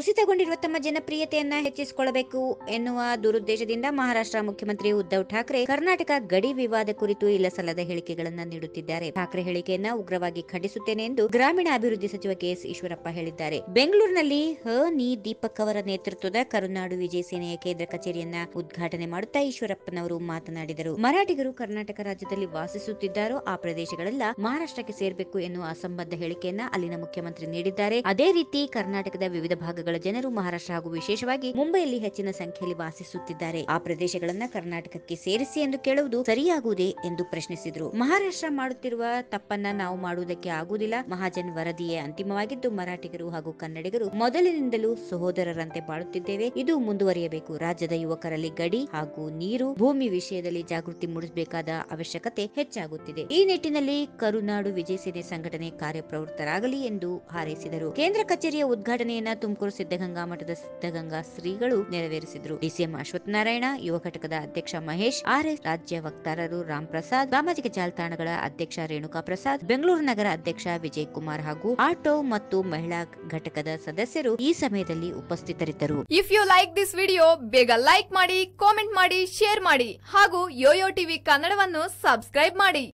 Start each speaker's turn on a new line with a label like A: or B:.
A: ಕುಸಿತಗೊಂಡಿರುವ ತಮ್ಮ ಜನಪ್ರಿಯತೆಯನ್ನ ಹೆಚ್ಚಿಸಿಕೊಳ್ಳಬೇಕು ಎನ್ನುವ ದುರುದ್ದೇಶದಿಂದ ಮಹಾರಾಷ್ಟ್ರ ಮುಖ್ಯಮಂತ್ರಿ ಉದ್ದವ್ ಠಾಕ್ರೆ ಕರ್ನಾಟಕ ಗಡಿ ವಿವಾದ ಕುರಿತು ಇಲ್ಲಸಲ್ಲದ ಹೇಳಿಕೆಗಳನ್ನ ನೀಡುತ್ತಿದ್ದಾರೆ ಠಾಕ್ರೆ ಹೇಳಿಕೆಯನ್ನ ಉಗ್ರವಾಗಿ ಖಂಡಿಸುತ್ತೇನೆ ಎಂದು ಗ್ರಾಮೀಣ ಅಭಿವೃದ್ಧಿ ಸಚಿವ ಕೆಎಸ್ ಈಶ್ವರಪ್ಪ ಹೇಳಿದ್ದಾರೆ ಬೆಂಗಳೂರಿನಲ್ಲಿ ಹ ನಿ ದೀಪಕ್ ಅವರ ನೇತೃತ್ವದ ಕರುನಾಡು ವಿಜಯ ಸೇನೆಯ ಕೇಂದ್ರ ಕಚೇರಿಯನ್ನ ಉದ್ಘಾಟನೆ ಮಾಡುತ್ತಾ ಈಶ್ವರಪ್ಪನವರು ಮಾತನಾಡಿದರು ಮರಾಠಿಗರು ಕರ್ನಾಟಕ ರಾಜ್ಯದಲ್ಲಿ ವಾಸಿಸುತ್ತಿದ್ದಾರೋ ಆ ಪ್ರದೇಶಗಳೆಲ್ಲ ಮಹಾರಾಷ್ಟ್ರಕ್ಕೆ ಸೇರ್ಬೇಕು ಎನ್ನುವ ಅಸಂಬದ್ಧ ಹೇಳಿಕೆಯನ್ನ ಅಲ್ಲಿನ ಮುಖ್ಯಮಂತ್ರಿ ನೀಡಿದ್ದಾರೆ ಅದೇ ರೀತಿ ಕರ್ನಾಟಕದ ವಿವಿಧ ಭಾಗಗಳ ಜನರು ಮಹಾರಾಷ್ಟ್ರ ಹಾಗೂ ವಿಶೇಷವಾಗಿ ಮುಂಬೈಯಲ್ಲಿ ಹೆಚ್ಚಿನ ಸಂಖ್ಯೆಯಲ್ಲಿ ವಾಸಿಸುತ್ತಿದ್ದಾರೆ ಆ ಪ್ರದೇಶಗಳನ್ನ ಕರ್ನಾಟಕಕ್ಕೆ ಸೇರಿಸಿ ಎಂದು ಕೇಳುವುದು ಸರಿಯಾಗುವುದೇ ಎಂದು ಪ್ರಶ್ನಿಸಿದರು ಮಹಾರಾಷ್ಟ್ರ ಮಾಡುತ್ತಿರುವ ತಪ್ಪನ್ನ ನಾವು ಮಾಡುವುದಕ್ಕೆ ಆಗುವುದಿಲ್ಲ ಮಹಾಜನ್ ವರದಿಯೇ ಅಂತಿಮವಾಗಿದ್ದು ಮರಾಠಿಗರು ಹಾಗೂ ಕನ್ನಡಿಗರು ಮೊದಲಿನಿಂದಲೂ ಸಹೋದರರಂತೆ ಬಾಳುತ್ತಿದ್ದೇವೆ ಇದು ಮುಂದುವರಿಯಬೇಕು ರಾಜ್ಯದ ಯುವಕರಲ್ಲಿ ಗಡಿ ಹಾಗೂ ನೀರು ಭೂಮಿ ವಿಷಯದಲ್ಲಿ ಜಾಗೃತಿ ಮೂಡಿಸಬೇಕಾದ ಅವಶ್ಯಕತೆ ಹೆಚ್ಚಾಗುತ್ತಿದೆ ಈ ನಿಟ್ಟಿನಲ್ಲಿ ಕರುನಾಡು ವಿಜಯ ಸೇನೆ ಸಂಘಟನೆ ಕಾರ್ಯಪ್ರವೃತ್ತರಾಗಲಿ ಎಂದು ಹಾರೈಸಿದರು ಕೇಂದ್ರ ಕಚೇರಿಯ ಉದ್ಘಾಟನೆಯನ್ನ ತುಮಕೂರು ಸಿದ್ದಗಂಗಾ ಮಠದ ಸಿದ್ದಗಂಗಾ ಶ್ರೀಗಳು ನೆರವೇರಿಸಿದರು ಡಿಸಿಎಂ ಅಶ್ವತ್ಥನಾರಾಯಣ ಯುವ ಘಟಕದ ಅಧ್ಯಕ್ಷ ಮಹೇಶ್ ಆರ್ಎಸ್ ರಾಜ್ಯ ವಕ್ತಾರರು ರಾಮ್ ಪ್ರಸಾದ್ ಸಾಮಾಜಿಕ ಜಾಲತಾಣಗಳ ಅಧ್ಯಕ್ಷ ರೇಣುಕಾ ಪ್ರಸಾದ್ ಬೆಂಗಳೂರು ನಗರ ಅಧ್ಯಕ್ಷ ವಿಜಯ್ ಕುಮಾರ್ ಹಾಗೂ ಆಟೋ ಮತ್ತು ಮಹಿಳಾ ಘಟಕದ ಸದಸ್ಯರು ಈ ಸಮಯದಲ್ಲಿ ಉಪಸ್ಥಿತರಿದ್ದರು
B: if you like this video ಬೇಗ ಲೈಕ್ ಮಾಡಿ ಕಾಮೆಂಟ್ ಮಾಡಿ ಶೇರ್ ಮಾಡಿ ಹಾಗೂ ಯೋಯೋ ಟಿವಿ ಕನ್ನಡವನ್ನು ಸಬ್ಸ್ಕ್ರೈಬ್ ಮಾಡಿ